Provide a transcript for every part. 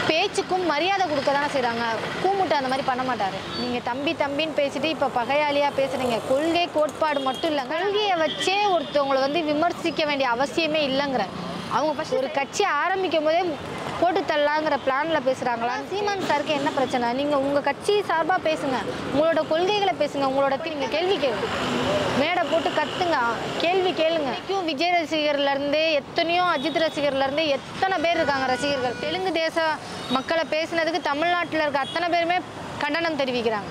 பேச்சுக்கும் மரியாதை கொடுக்க தானே செய்கிறாங்க கூமுட்டை அந்த மாதிரி பண்ண மாட்டாரு நீங்கள் தம்பி தம்பின்னு பேசிட்டு இப்போ பகையாளியாக பேசுகிறீங்க கொள்கை கோட்பாடு மட்டும் இல்லை கொள்கையை வச்சே ஒருத்தவங்களை வந்து விமர்சிக்க வேண்டிய அவசியமே இல்லைங்கிற அவங்க ஃபஸ்ட் ஒரு கட்சி ஆரம்பிக்கும் போதே போட்டு தள்ளலாங்கிற பிளானில் பேசுகிறாங்களா சீமான் சாருக்கு என்ன பிரச்சனை நீங்கள் உங்கள் கட்சி சார்பாக பேசுங்க உங்களோட கொள்கைகளை பேசுங்க உங்களோட நீங்கள் கேள்வி கேளுங்க மேடை போட்டு கத்துங்க கேள்வி கேளுங்க இன்னைக்கும் விஜய் ரசிகர்லேருந்து எத்தனையோ அஜித் ரசிகர்லேருந்து எத்தனை பேர் இருக்காங்க ரசிகர்கள் தெலுங்கு தேச மக்களை பேசுனதுக்கு தமிழ்நாட்டில் இருக்க அத்தனை பேருமே கண்டனம் தெரிவிக்கிறாங்க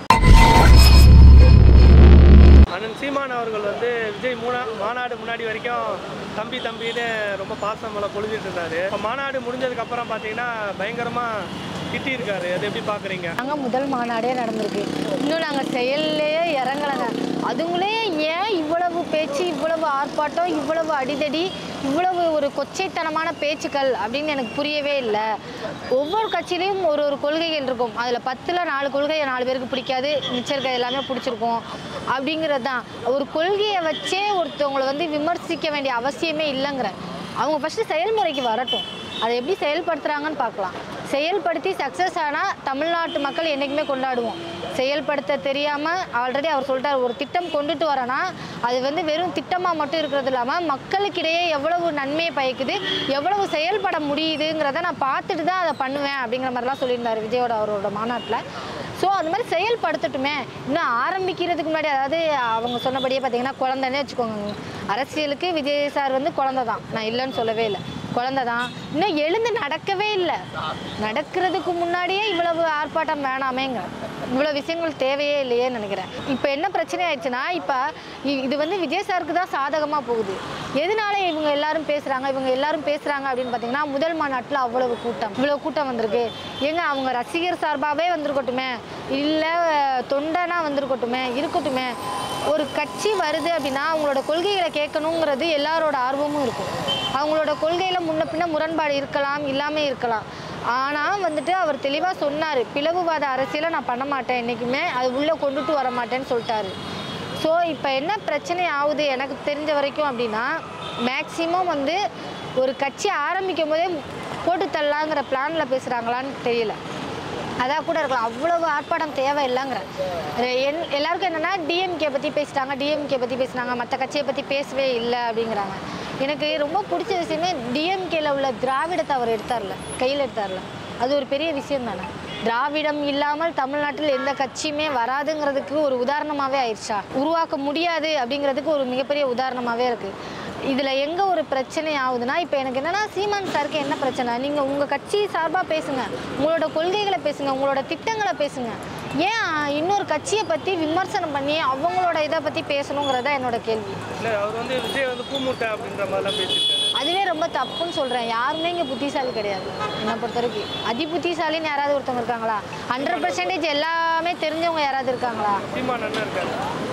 அண்ணன் சீமான் அவர்கள் வந்து விஜய் மூணா மாநாடு முன்னாடி வரைக்கும் தம்பி தம்பின்னு ரொம்ப பாசமலை பொழுதுட்டு இருந்தாரு இப்போ மாநாடு முடிஞ்சதுக்கு அப்புறம் பார்த்தீங்கன்னா பயங்கரமா திட்டி இருக்காரு அது எப்படி பார்க்குறீங்க நாங்கள் முதல் மாநாடே நடந்திருக்கு இன்னும் நாங்கள் செயல்லையே இறங்கலைங்க அதுங்களே ஏன் இவ்வளவு பேச்சு இவ்வளவு ஆர்ப்பாட்டம் இவ்வளவு அடிதடி இவ்வளவு ஒரு கொச்சைத்தனமான பேச்சுக்கள் அப்படின்னு எனக்கு புரியவே இல்லை ஒவ்வொரு கட்சியிலையும் ஒரு ஒரு கொள்கைகள் இருக்கும் அதில் பத்தில் நாலு கொள்கை நாலு பேருக்கு பிடிக்காது மிச்சம் இருக்க எல்லாமே பிடிச்சிருக்கும் அப்படிங்கிறது தான் ஒரு கொள்கையை வச்சே ஒருத்தவங்களை வந்து விமர்சிக்க வேண்டிய அவசியமே இல்லைங்கிற அவங்க ஃபஸ்ட்டு செயல்முறைக்கு வரட்டும் அதை எப்படி செயல்படுத்துகிறாங்கன்னு பார்க்கலாம் செயல்படுத்தி சக்ஸஸ் ஆனால் தமிழ்நாட்டு மக்கள் என்றைக்குமே கொண்டாடுவோம் செயல்படுத்த தெரியாமல் ஆல்ரெடி அவர் சொல்லிட்டார் ஒரு திட்டம் கொண்டுட்டு வரனா அது வந்து வெறும் திட்டமாக மட்டும் இருக்கிறது இல்லாமல் மக்களுக்கிடையே எவ்வளவு நன்மையை பயக்குது எவ்வளவு செயல்பட முடியுதுங்கிறத நான் பார்த்துட்டு தான் அதை பண்ணுவேன் அப்படிங்கிற மாதிரிலாம் சொல்லியிருந்தார் விஜயோட அவரோட மாநாட்டில் ஸோ அந்த மாதிரி செயல்படுத்தட்டுமே இன்னும் ஆரம்பிக்கிறதுக்கு முன்னாடி அதாவது அவங்க சொன்னபடியே பார்த்தீங்கன்னா குழந்தைன்னே வச்சுக்கோங்க அரசியலுக்கு விஜய் சார் வந்து குழந்தை தான் நான் இல்லைன்னு சொல்லவே இல்லை குழந்தை தான் இன்னும் எழுந்து நடக்கவே இல்லை நடக்கிறதுக்கு முன்னாடியே இவ்வளவு ஆர்ப்பாட்டம் வேணாமேங்க இவ்வளோ விஷயங்கள் தேவையே இல்லையேன்னு நினைக்கிறேன் இப்போ என்ன பிரச்சனை ஆயிடுச்சுன்னா இப்போ இ- இது வந்து விஜய் சாருக்கு தான் சாதகமாக போகுது எதனால இவங்க எல்லாரும் பேசுகிறாங்க இவங்க எல்லாரும் பேசுகிறாங்க அப்படின்னு பார்த்தீங்கன்னா முதல் மாநாட்டில் அவ்வளவு கூட்டம் இவ்வளோ கூட்டம் வந்திருக்கு ஏங்க அவங்க ரசிகர் சார்பாகவே வந்திருக்கட்டுமே இல்லை தொண்டனா வந்திருக்கட்டுமே இருக்கட்டுமே ஒரு கட்சி வருது அப்படின்னா அவங்களோட கொள்கைகளை கேட்கணுங்கிறது எல்லாரோட ஆர்வமும் இருக்கும் அவங்களோட கொள்கையில் முன்ன பின்ன முரண்பாடு இருக்கலாம் இல்லாமல் இருக்கலாம் ஆனால் வந்துட்டு அவர் தெளிவாக சொன்னார் பிளவுவாத அரசியலை நான் பண்ண மாட்டேன் என்றைக்குமே அது உள்ளே கொண்டுட்டு வர மாட்டேன்னு சொல்லிட்டாரு ஸோ இப்போ என்ன பிரச்சனை ஆகுது எனக்கு தெரிஞ்ச வரைக்கும் அப்படின்னா மேக்சிமம் வந்து ஒரு கட்சி ஆரம்பிக்கும் போதே போட்டு தள்ளலாங்கிற பிளானில் பேசுகிறாங்களான்னு தெரியல அதான் கூட இருக்கலாம் அவ்வளவு ஆர்ப்பாட்டம் தேவையில்லைங்கிற என் எல்லாருக்கும் என்னென்னா டிஎம்கே பற்றி பேசிட்டாங்க டிஎம்கே பற்றி பேசினாங்க மற்ற கட்சியை பற்றி பேசவே இல்லை அப்படிங்கிறாங்க எனக்கு ரொம்ப பிடிச்ச விஷயமே டிஎம்கேல உள்ள திராவிடத்தை அவர் எடுத்தார்ல கையில் எடுத்தார்ல அது ஒரு பெரிய விஷயம் தானே திராவிடம் இல்லாமல் தமிழ்நாட்டில் எந்த கட்சியுமே வராதுங்கிறதுக்கு ஒரு உதாரணமாகவே ஆயிடுச்சா உருவாக்க முடியாது அப்படிங்கிறதுக்கு ஒரு மிகப்பெரிய உதாரணமாகவே இருக்குது இதில் எங்கே ஒரு பிரச்சனை ஆகுதுன்னா இப்போ எனக்கு என்னன்னா சீமான் சாருக்கு என்ன பிரச்சனை நீங்கள் உங்கள் கட்சி சார்பாக பேசுங்க உங்களோட கொள்கைகளை பேசுங்க உங்களோட திட்டங்களை பேசுங்க ஏன் இன்னொரு கட்சியை பற்றி விமர்சனம் பண்ணி அவங்களோட இதை பற்றி பேசணுங்கிறதா என்னோட கேள்வி இல்லை அவர் வந்து விஜய் வந்து கூமுட்டை அப்படின்ற மாதிரிலாம் பேசியிருக்காரு அதுவே ரொம்ப தப்புன்னு சொல்கிறேன் யாருமே இங்கே புத்திசாலி கிடையாது என்னை பொறுத்த வரைக்கும் அதி புத்திசாலின்னு யாராவது ஒருத்தவங்க இருக்காங்களா ஹண்ட்ரட் பர்சன்டேஜ் எல்லாமே தெரிஞ்சவங்க யாராவது இருக்காங்களா சீமான் அண்ணன் இருக்காரு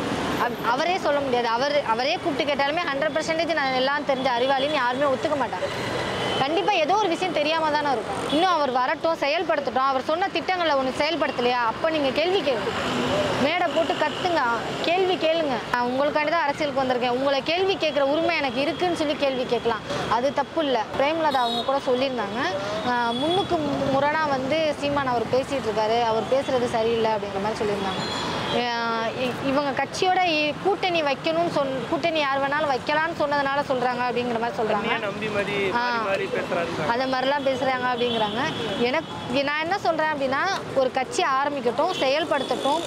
அவ- அவரே சொல்ல முடியாது அவர் அவரே கூப்பிட்டு கேட்டாலுமே ஹண்ட்ரட் பர்சன்டேஜ் நான் எல்லாம் தெரிஞ்ச அறிவாளின்னு யாருமே ஒத்துக்க மாட்டாங்க கண்டிப்பாக ஏதோ ஒரு விஷயம் தெரியாமல் தானே இருக்கும் இன்னும் அவர் வரட்டும் செயல்படுத்தட்டும் அவர் சொன்ன திட்டங்களை ஒன்று செயல்படுத்தலையா அப்போ நீங்கள் கேள்வி கேளுங்க மேடை போட்டு கத்துங்க கேள்வி கேளுங்க நான் உங்களுக்காண்டி தான் அரசியலுக்கு வந்திருக்கேன் உங்களை கேள்வி கேட்குற உரிமை எனக்கு இருக்குன்னு சொல்லி கேள்வி கேட்கலாம் அது தப்பு இல்லை பிரேமலதா அவங்க கூட சொல்லியிருந்தாங்க ஆஹ் முன்னுக்கு முரணாக வந்து சீமான் அவர் பேசிகிட்டு இருக்காரு அவர் பேசுறது சரியில்லை அப்படிங்கிற மாதிரி சொல்லியிருந்தாங்க ஆஹ் இ- இவங்க கட்சியோட இ- கூட்டணி வைக்கணும்னு சொன் கூட்டணி யார் வேணாலும் வைக்கலாம்னு சொன்னதுனால சொல்கிறாங்க அப்படிங்கிற மாதிரி சொல்கிறாங்க தண்ணியை நம்பி மாதிரி மாறி மாறி பேசுறாரு அந்த மாதிரிலாம் பேசுகிறாங்க அப்படிங்கிறாங்க எனக்கு நான் என்ன சொல்கிறேன் அப்படின்னா ஒரு கட்சி ஆரம்பிக்கட்டும் செயல்படுத்தட்டும்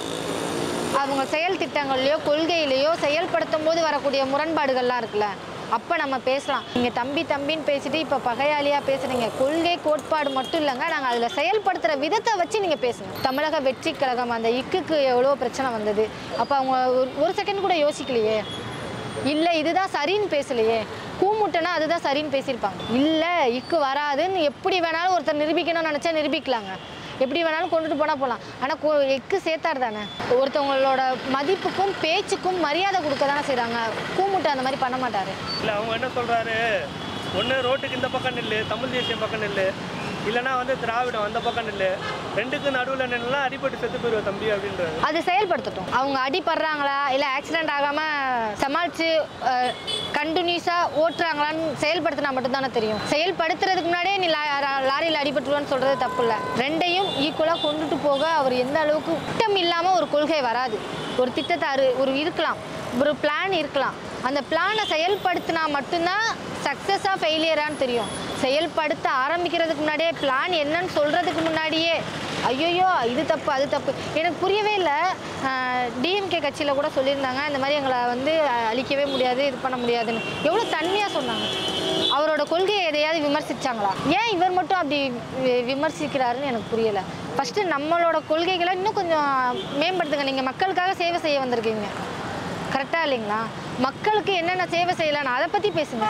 அவங்க செயல் திட்டங்கள்லையோ கொள்கையிலையோ செயல்படுத்தும் போது வரக்கூடிய முரண்பாடுகள்லாம் இருக்குல்ல அப்போ நம்ம பேசலாம் நீங்கள் தம்பி தம்பின்னு பேசிட்டு இப்போ பகையாளியாக பேசுகிறீங்க கொள்கை கோட்பாடு மட்டும் இல்லைங்க நாங்கள் அதில் செயல்படுத்துகிற விதத்தை வச்சு நீங்கள் பேசுங்க தமிழக வெற்றி கழகம் அந்த இக்குக்கு எவ்வளோ பிரச்சனை வந்தது அப்போ அவங்க ஒரு ஒரு செகண்ட் கூட யோசிக்கலையே இல்லை இதுதான் சரின்னு பேசலையே கூமுட்டனா அதுதான் சரின்னு பேசியிருப்பாங்க இல்லை இக்கு வராதுன்னு எப்படி வேணாலும் ஒருத்தர் நிரூபிக்கணும்னு நினச்சா நிரூபிக்கலாங்க எப்படி வேணாலும் கொண்டுட்டு போனால் போகலாம் ஆனால் எக்கு சேர்த்தார் தானே ஒருத்தவங்களோட மதிப்புக்கும் பேச்சுக்கும் மரியாதை கொடுக்க தானே செய்கிறாங்க கூமுட்டை அந்த மாதிரி பண்ண மாட்டார் இல்லை அவங்க என்ன சொல்றாரு ஒன்று ரோட்டுக்கு இந்த பக்கம் நில்லு தமிழ் தேசியம் பக்கம் நில்லு இல்லைன்னா வந்து திராவிடம் அந்த பக்கம் நில்லு ரெண்டுக்கும் நடுவில் நின்னா அடிபட்டு செத்து போயிருவ தம்பி அப்படின்றாரு அது செயல்படுத்தட்டும் அவங்க அடிபடுறாங்களா இல்லை ஆக்சிடென்ட் ஆகாமல் சமாளித்து கண்டினியூஸாக ஓட்டுறாங்களான்னு செயல்படுத்தினா மட்டும்தானே தெரியும் செயல்படுத்துறதுக்கு முன்னாடியே நீ லா- லா- லாரியில் அடிபட்டுருவான்னு சொல்கிறது தப்பு இல்லை ரெண்டையும் ஈக்குவலாக கொண்டுட்டு போக அவர் எந்த அளவுக்கு திட்டம் இல்லாமல் ஒரு கொள்கை வராது ஒரு திட்டத்தை அரு ஒரு இருக்கலாம் ஒரு பிளான் இருக்கலாம் அந்த பிளானை செயல்படுத்தினா மட்டும்தான் சக்ஸஸாக ஃபெயிலியரான்னு தெரியும் செயல்படுத்த ஆரம்பிக்கிறதுக்கு முன்னாடியே பிளான் என்னன்னு சொல்கிறதுக்கு முன்னாடியே ஐயோயோ இது தப்பு அது தப்பு எனக்கு புரியவே இல்லை டிஎம்கே கட்சியில் கூட சொல்லியிருந்தாங்க இந்த மாதிரி எங்களை வந்து அஹ், அழிக்கவே முடியாது இது பண்ண முடியாதுன்னு எவ்வளோ தன்மையாக சொன்னாங்க அவரோட கொள்கையை எதையாவது விமர்சிச்சாங்களா ஏன் இவர் மட்டும் அப்படி வி- விமர்சிக்கிறாருன்னு எனக்கு புரியலை ஃபஸ்ட்டு நம்மளோட கொள்கைகளை இன்னும் கொஞ்சம் மேம்படுத்துங்க நீங்கள் மக்களுக்காக சேவை செய்ய வந்திருக்கீங்க கரெக்டாக இல்லைங்களா மக்களுக்கு என்னென்ன சேவை செய்யலாம் அதை பற்றி பேசுங்க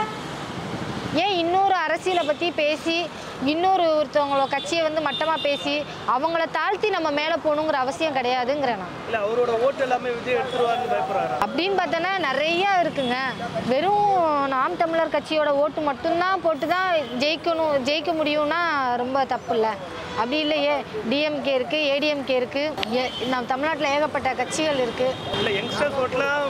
ஏன் இன்னொரு அரசியலை பற்றி பேசி இன்னொரு ஒருத்தவங்களோட கட்சியை வந்து மட்டமாக பேசி அவங்கள தாழ்த்தி நம்ம மேலே போகணுங்கிற அவசியம் கிடையாதுங்கிறேன் நான் இல்லை அவரோட ஓட்டு எல்லாமே விஜய் எடுத்துருவாருன்னு பயப்படுறாரு அப்படின்னு பார்த்தோன்னா நிறையா இருக்குங்க வெறும் நாம் தமிழர் கட்சியோட ஓட்டு மட்டும்தான் போட்டு தான் ஜெயிக்கணும் ஜெயிக்க முடியும்னா ரொம்ப தப்பு இல்லை அப்படி இல்லையே டிஎம்கே இருக்குது ஏடிஎம்கே இருக்குது நம்ம தமிழ்நாட்டில் ஏகப்பட்ட கட்சிகள் இருக்குது இல்லை யங்ஸ்டர்ஸ் ஓட்டுலாம்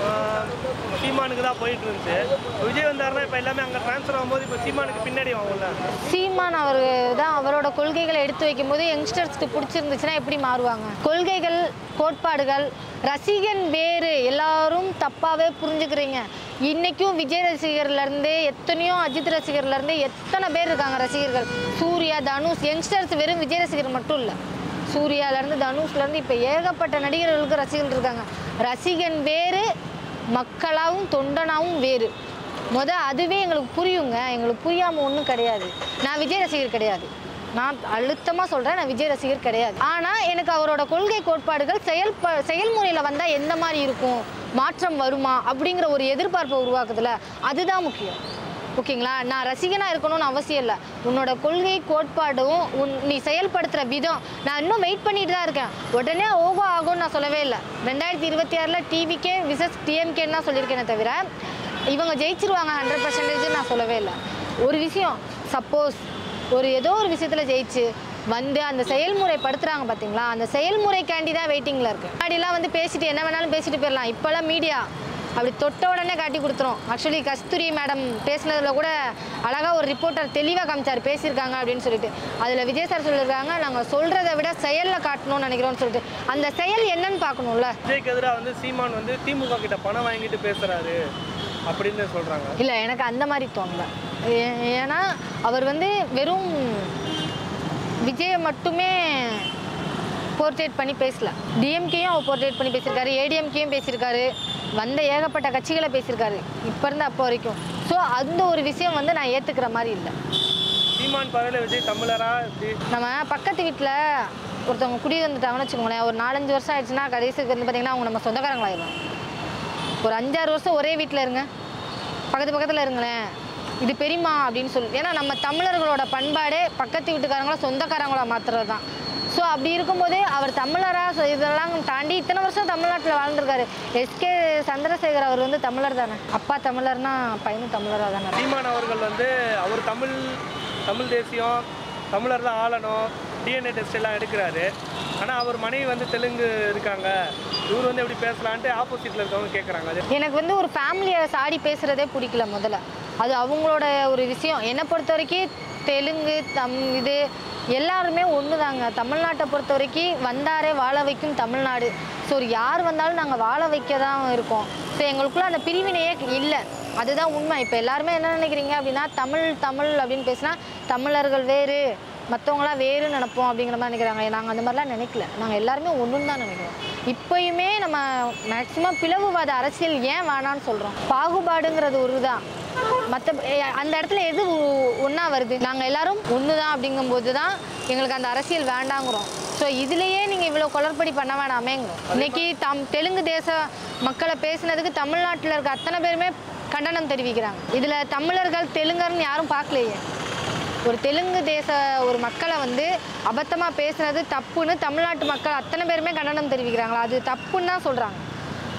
சீமானுக்கு தான் போயிட்டு இருந்துச்சு விஜய் வந்தாருன்னா இப்போ எல்லாமே அங்கே ட்ரான்ஸ்ஃபர் ஆகும்போது இப்போ சீமானுக்கு பின்னாடி ஆகும்ல சீமான் அவர் தான் அவரோட கொள்கைகளை எடுத்து வைக்கும்போது யங்ஸ்டர்ஸ்க்கு பிடிச்சிருந்துச்சுன்னா எப்படி மாறுவாங்க கொள்கைகள் கோட்பாடுகள் ரசிகன் வேறு எல்லாரும் தப்பாகவே புரிஞ்சுக்கிறீங்க இன்றைக்கும் விஜய் ரசிகர்லேருந்து எத்தனையோ அஜித் ரசிகர்லேருந்து எத்தனை பேர் இருக்காங்க ரசிகர்கள் சூர்யா தனுஷ் யங்ஸ்டர்ஸ் வெறும் விஜய் ரசிகர் மட்டும் இல்லை சூர்யாலேருந்து தனுஷ்லேருந்து இப்போ ஏகப்பட்ட நடிகர்களுக்கு ரசிகர்கள் இருக்காங்க ரசிகன் வேறு மக்களாகவும் தொண்டனாகவும் வேறு முத அதுவே எங்களுக்கு புரியுங்க எங்களுக்கு புரியாமல் ஒன்றும் கிடையாது நான் விஜய் ரசிகர் கிடையாது நான் அழுத்தமாக சொல்கிறேன் நான் விஜய் ரசிகர் கிடையாது ஆனால் எனக்கு அவரோட கொள்கை கோட்பாடுகள் செயல் செயல்முறையில் வந்தால் எந்த மாதிரி இருக்கும் மாற்றம் வருமா அப்படிங்கிற ஒரு எதிர்பார்ப்பை உருவாக்குதுல அதுதான் முக்கியம் ஓகேங்களா நான் ரசிகனாக இருக்கணும்னு அவசியம் இல்லை உன்னோட கொள்கை கோட்பாடும் உன் நீ செயல்படுத்துகிற விதம் நான் இன்னும் வெயிட் பண்ணிட்டு தான் இருக்கேன் உடனே ஓகோ ஆகும்னு நான் சொல்லவே இல்லை ரெண்டாயிரத்தி இருபத்தி ஆறில் டிவிக்கே விசஸ் டிஎம்கேன்னு தான் சொல்லியிருக்கேனே தவிர இவங்க ஜெயிச்சிருவாங்க ஹண்ட்ரட் பர்சன்டேஜ் நான் சொல்லவே இல்லை ஒரு விஷயம் சப்போஸ் ஒரு ஏதோ ஒரு விஷயத்தில் ஜெயிச்சு வந்து அந்த செயல்முறை படுத்துறாங்க பார்த்தீங்களா அந்த செயல்முறைக்காண்டி தான் வெயிட்டிங்கில் இருக்கு முன்னாடிலாம் வந்து பேசிட்டு என்ன வேணாலும் பேசிட்டு போயிடலாம் இப்போல்லாம் மீடியா அப்படி தொட்ட உடனே காட்டி கொடுத்துரும் ஆக்சுவலி கஸ்தூரி மேடம் பேசினதுல கூட அழகாக ஒரு ரிப்போர்ட்டர் தெளிவாக காமிச்சார் பேசியிருக்காங்க அப்படின்னு சொல்லிட்டு அதில் விஜய் சார் சொல்லியிருக்காங்க நாங்கள் சொல்கிறத விட செயலில் காட்டணும்னு நினைக்கிறோம்னு சொல்லிட்டு அந்த செயல் என்னன்னு பார்க்கணும்ல விஜய்க்கு எதிராக வந்து சீமான் வந்து திமுக கிட்ட பணம் வாங்கிட்டு பேசுறாரு அப்படின்னு சொல்றாங்க இல்லை எனக்கு அந்த மாதிரி தோணல ஏ- ஏன்னா அவர் வந்து வெறும் விஜயை மட்டுமே போர்ட்ரேட் பண்ணி பேசல டிஎம்கேயும் அவர் போர்ட்ரேட் பண்ணி பேசியிருக்காரு ஏடிஎம்கேயும் பேசியிருக்காரு வந்த ஏகப்பட்ட கட்சிகளை பேசியிருக்காரு இப்போ இருந்து அப்போ வரைக்கும் ஸோ அந்த ஒரு விஷயம் வந்து நான் ஏற்றுக்கிற மாதிரி இல்லை சீமான் பரவாயில்ல விஜய் தமிழரா இப்படி நம்ம பக்கத்து வீட்டில் ஒருத்தவங்க குடி வந்துட்டாங்கன்னு வச்சுக்கோங்களேன் ஒரு நாலஞ்சு வருஷம் ஆயிடுச்சுன்னா கடைசிக்கு வந்து பார்த்தீங்கன்னா அவங்க நம்ம சொந்தக்காரங்களாயிடும் ஒரு அஞ்சாறு வருஷம் ஒரே வீட்டில் இருங்க பக்கத்து பக்கத்தில் இருங்களேன் இது பெரியமா அப்படின்னு சொல்லி ஏன்னா நம்ம தமிழர்களோட பண்பாடே பக்கத்து வீட்டுக்காரங்கள சொந்தக்காரங்களா மாத்துறது தான் ஸோ அப்படி இருக்கும்போது அவர் தமிழரா so இதெல்லாம் தாண்டி இத்தனை வருஷம் தமிழ்நாட்டில் வாழ்ந்திருக்காரு எஸ்கே சந்திரசேகர் அவர் வந்து தமிழர் தானே அப்பா தமிழர்னா பையனும் தமிழராக தானே சீமான் அவர்கள் வந்து அவர் தமிழ் தமிழ் தேசியம் தமிழர் தான் ஆளணும் டிஎன்ஏ டெஸ்ட் எல்லாம் எடுக்கிறாரு ஆனால் அவர் மனைவி வந்து தெலுங்கு இருக்காங்க இவர் வந்து எப்படி பேசலான்ட்டு ஆப்போசிட்டில் இருக்கவங்க கேட்குறாங்க அது எனக்கு வந்து ஒரு ஃபேமிலியை சாடி பேசுகிறதே பிடிக்கல முதல்ல அது அவங்களோட ஒரு விஷயம் என்னை பொறுத்த வரைக்கும் தெலுங்கு தம் இது எல்லாருமே ஒன்று தாங்க தமிழ்நாட்டை பொறுத்த வரைக்கும் வந்தாரே வாழ வைக்கும் தமிழ்நாடு ஸோ யார் வந்தாலும் நாங்கள் வாழ வைக்க தான் இருக்கோம் ஸோ எங்களுக்குள்ள அந்த பிரிவினையே இல்லை அதுதான் உண்மை இப்போ எல்லாருமே என்ன நினைக்கிறீங்க அப்படின்னா தமிழ் தமிழ் அப்படின்னு பேசினா தமிழர்கள் வேறு மற்றவங்களாம் வேறுன்னு நினைப்போம் அப்படிங்கிற மாதிரி நினைக்கிறாங்க நாங்கள் அந்த மாதிரிலாம் நினைக்கல நாங்கள் எல்லாருமே ஒன்றுன்னு தான் நினைக்கிறோம் இப்போயுமே நம்ம மேக்ஸிமம் பிளவுவாத அரசியல் ஏன் வேணான்னு சொல்கிறோம் பாகுபாடுங்கிறது ஒரு தான் மற்ற அந்த இடத்துல எது ஒன்றா வருது நாங்கள் எல்லாரும் ஒன்று தான் அப்படிங்கும்போது தான் எங்களுக்கு அந்த அரசியல் வேண்டாங்கிறோம் ஸோ இதுலேயே நீங்கள் இவ்வளோ குளறுபடி பண்ண வேணாமேங்கிறோம் இன்னைக்கு தம் தெலுங்கு தேச மக்களை பேசுனதுக்கு தமிழ்நாட்டில் இருக்க அத்தனை பேருமே கண்டனம் தெரிவிக்கிறாங்க இதில் தமிழர்கள் தெலுங்கர்னு யாரும் பார்க்கலையே ஒரு தெலுங்கு தேச ஒரு மக்களை வந்து அபத்தமாக பேசுனது தப்புன்னு தமிழ்நாட்டு மக்கள் அத்தனை பேருமே கண்டனம் தெரிவிக்கிறாங்களா அது தப்புன்னு தான் சொல்கிறாங்க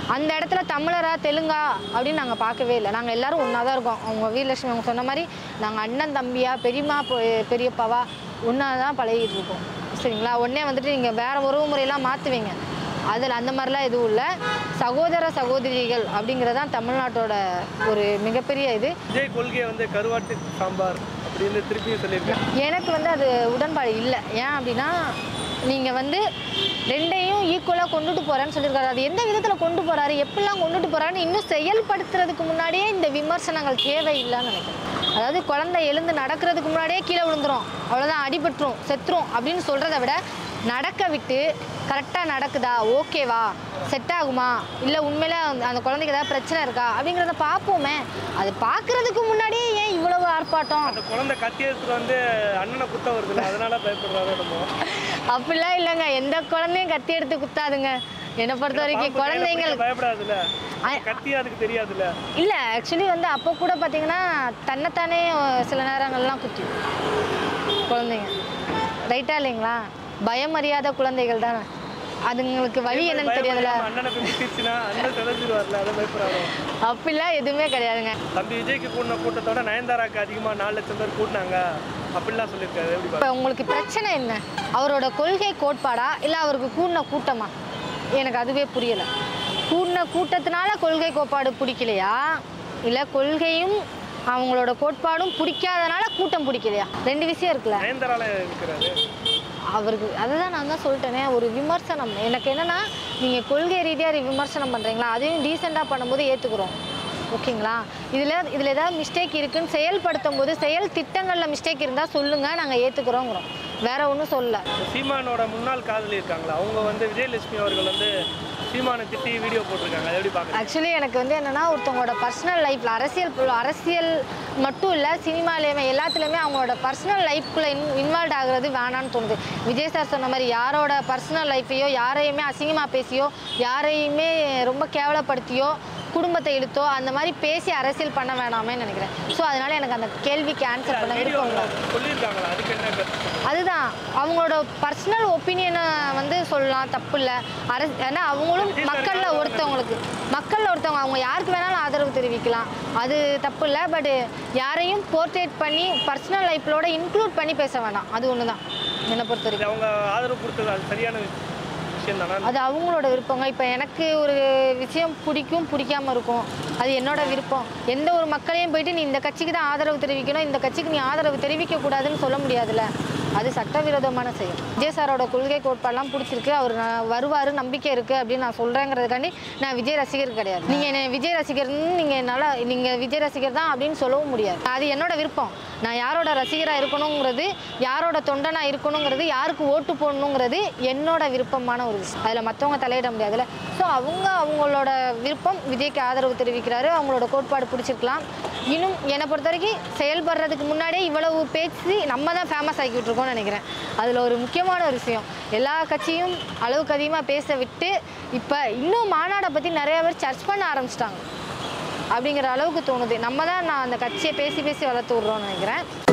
அந்த இடத்துல தமிழரா தெலுங்கா அப்படின்னு நாங்கள் பார்க்கவே இல்லை நாங்கள் எல்லாரும் ஒன்றா தான் இருக்கோம் அவங்க வீரலட்சுமி அவங்க சொன்ன மாதிரி நாங்கள் அண்ணன் தம்பியா பெரியம்மா பெ- பெரியப்பாவா ஒன்றா தான் பழகிட்டு இருக்கோம் சரிங்களா உடனே வந்துட்டு நீங்கள் வேற உறவு முறையெல்லாம் மாற்றுவீங்க அதில் அந்த மாதிரிலாம் எதுவும் இல்லை சகோதர சகோதரிகள் அப்படிங்கிறது தான் தமிழ்நாட்டோட ஒரு மிகப்பெரிய இது விஜய் கொள்கையை வந்து கருவாட்டு சாம்பார் அப்படின்னு திருப்பியும் சொல்லியிருக்காரு எனக்கு வந்து அது உடன்பாடு இல்லை ஏன் அப்படின்னா நீங்கள் வந்து ரெண்டையும் ஈக்குவலாக கொண்டுட்டு போகிறேன்னு சொல்லியிருக்காரு அது எந்த விதத்தில் கொண்டு போகிறாரு எப்படிலாம் கொண்டுட்டு போகிறாருன்னு இன்னும் செயல்படுத்துறதுக்கு முன்னாடியே இந்த விமர்சனங்கள் தேவையில்லைன்னு நினைக்கிறேன் அதாவது குழந்தை எழுந்து நடக்கிறதுக்கு முன்னாடியே கீழே விழுந்துரும் அவ்வளோதான் அடிபட்டுரும் செத்துரும் அப்படின்னு சொல்கிறத விட நடக்க விட்டு கரெக்டாக நடக்குதா ஓகேவா செட் ஆகுமா இல்லை உண்மையில அந்த- அந்த குழந்தைக்கு ஏதாவது பிரச்சனை இருக்கா அப்படிங்கிறத பார்ப்போமே அது பார்க்குறதுக்கு முன்னாடியே ஏன் இவ்வளவு ஆர்ப்பாட்டம் அந்த குழந்தை கத்தி எடுத்துட்டு வந்து அண்ணனை குத்த வருதுல்ல அதனால பயப்படுறாரோ நம்ம அப்படிலாம் இல்லைங்க எந்த குழந்தையும் கத்தி எடுத்து குத்தாதுங்க என்னை பொறுத்த வரைக்கும் பாம்பு கையில குழந்தைங்கள் பிடிக்க பயப்படாதுல்ல I- கத்தி அதுக்கு தெரியாதுல்ல இல்லை ஆக்சுவலி வந்து அப்போ கூட பார்த்தீங்கன்னா தன்னைத்தானே அஹ், சில நேரங்கள்லாம் குத்தி குழந்தைங்க ரைட்டா இல்லைங்களா பயமறியாத குழந்தைகள் தானே அதுங்களுக்கு வழி என்னன்னு தெரியாதுல்ல பயப்படாம அண்ணனை போய் குத்திச்சுன்னா அண்ணன் செதஞ்சிருவார்ல அதை பயப்படுறாரோ அப்படிலாம் எதுவுமே கிடையாதுங்க தம்பி விஜய்க்கு கூட்டின கூட்டத்தோட நயன்தாராக்கு அதிகமா நாலு லட்சம் பேர் கூட்டினாங்க அப்படிலாம் சொல்லியிருக்காரு எப்படி இப்போ உங்களுக்கு பிரச்சனை என்ன அவரோட கொள்கை கோட்பாடா இல்லை அவருக்கு கூடின கூட்டமா எனக்கு அதுவே புரியலை கூடின கூட்டத்தினால கொள்கை கோட்பாடு பிடிக்கலையா இல்லை கொள்கையும் அவங்களோட கோட்பாடும் பிடிக்காதனால கூட்டம் பிடிக்கலையா ரெண்டு விஷயம் இருக்குல்ல நயன்தாரால இருக்கிறாரு அவருக்கு அதுதான் நான் தான் சொல்லிட்டேனே ஒரு விமர்சனம் எனக்கு என்னன்னா நீங்கள் கொள்கை ரீதியாக விமர்சனம் பண்ணுறீங்களா அதையும் டீசெண்டாக பண்ணும்போது ஏற்றுக்குறோம் ஓகேங்களா இதில் இதில் ஏதாவது மிஸ்டேக் இருக்குன்னு செயல்படுத்தும் போது செயல் திட்டங்களில் மிஸ்டேக் இருந்தால் சொல்லுங்கள் நாங்கள் ஏற்றுக்குறோங்கிறோம் வேற ஒன்றும் சொல்லல சீமானோட முன்னாள் காதலி இருக்காங்களா அவங்க வந்து விஜயலட்சுமி அவர்கள் வந்து சீமானை திட்டி வீடியோ போட்டிருக்காங்க அதை எப்படி பார்க்குறீங்க ஆக்சுவலி எனக்கு வந்து என்னன்னா ஒருத்தவங்களோட பர்சனல் லைஃப்பில் அரசியல் புல- அரசியல் மட்டும் இல்லை சினிமாலேயுமே எல்லாத்துலேயுமே அவங்களோட பர்சனல் லைஃப்குள்ளே இன் இன்வால்வ் ஆகுறது வேணான்னு தோணுது விஜய் சார் சொன்ன மாதிரி யாரோட பர்சனல் லைஃப்பையோ யாரையுமே அசிங்கமாக பேசியோ யாரையுமே ரொம்ப கேவலப்படுத்தியோ குடும்பத்தை இழுத்தோ அந்த மாதிரி பேசி அரசியல் பண்ண வேணாமேன்னு நினைக்கிறேன் ஸோ அதனால எனக்கு அந்த கேள்விக்கு ஆன்சர் பண்ண வீடியோ விருப்பம் இல்லை சொல்லியிருக்காங்களா அதுக்கு என்ன கருத்து அதுதான் அவங்களோட பர்சனல் ஒப்பீனியனை வந்து சொல்லலாம் தப்பு இல்லை அரசு ஏன்னா அவங்களும் மக்களில் ஒருத்தவங்களுக்கு மக்களில் ஒருத்தவங்க அவங்க யாருக்கு வேணாலும் ஆதரவு தெரிவிக்கலாம் அது தப்பு இல்லை பட் யாரையும் போர்ட்ரேட் பண்ணி பர்சனல் லைஃப்லோட இன்க்ளூட் பண்ணி பேச வேணாம் அது ஒன்று தான் என்னை பொறுத்த வரைக்கும் இது அவங்க ஆதரவு கொடுத்தது அது சரியான விஷயம் தானே அது அவங்களோட விருப்பங்க இப்போ எனக்கு ஒரு விஷயம் பிடிக்கும் பிடிக்காம இருக்கும் அது என்னோட விருப்பம் எந்த ஒரு மக்களையும் போயிட்டு நீ இந்த கட்சிக்கு தான் ஆதரவு தெரிவிக்கணும் இந்த கட்சிக்கு நீ ஆதரவு தெரிவிக்க கூடாதுன்னு சொல்ல முடியாதுல்ல அது சட்டவிரோதமான செயல் விஜய் சாரோட கொள்கை கோட்பாடெல்லாம் பிடிச்சிருக்கு அவர் நான் வருவார் நம்பிக்கை இருக்குது அப்படின்னு நான் சொல்கிறேங்கிறதுக்காண்டி நான் விஜய் ரசிகர் கிடையாது நீங்கள் என்ன விஜய் ரசிகர்னு நீங்கள் என்னால் நீங்கள் விஜய் ரசிகர் தான் அப்படின்னு சொல்லவும் முடியாது அது என்னோட விருப்பம் நான் யாரோட ரசிகராக இருக்கணுங்கிறது யாரோட தொண்டனா இருக்கணுங்கிறது யாருக்கு ஓட்டு போடணுங்கிறது என்னோட விருப்பமான ஒரு விஷயம் அதில் மற்றவங்க தலையிட முடியாதுல்ல ஸோ அவங்க அவங்களோட விருப்பம் விஜய்க்கு ஆதரவு தெரிவிக்கிறாரு அவங்களோட கோட்பாடு பிடிச்சிருக்கலாம் இன்னும் என்னை பொறுத்த வரைக்கும் செயல்படுறதுக்கு முன்னாடியே இவ்வளவு பேசி நம்ம தான் ஃபேமஸ் ஆக்கிட்டு இருக்கோம்னு நினைக்கிறேன் அதில் ஒரு முக்கியமான ஒரு விஷயம் எல்லா கட்சியும் அளவுக்கு அதிகமாக பேச விட்டு இப்போ இன்னும் மாநாடை பற்றி நிறைய பேர் சர்ச் பண்ண ஆரம்பிச்சிட்டாங்க அப்படிங்கிற அளவுக்கு தோணுது நம்ம தான் நான் அந்த கட்சியை பேசி பேசி வளர்த்து விட்றோம்னு நினைக்கிறேன்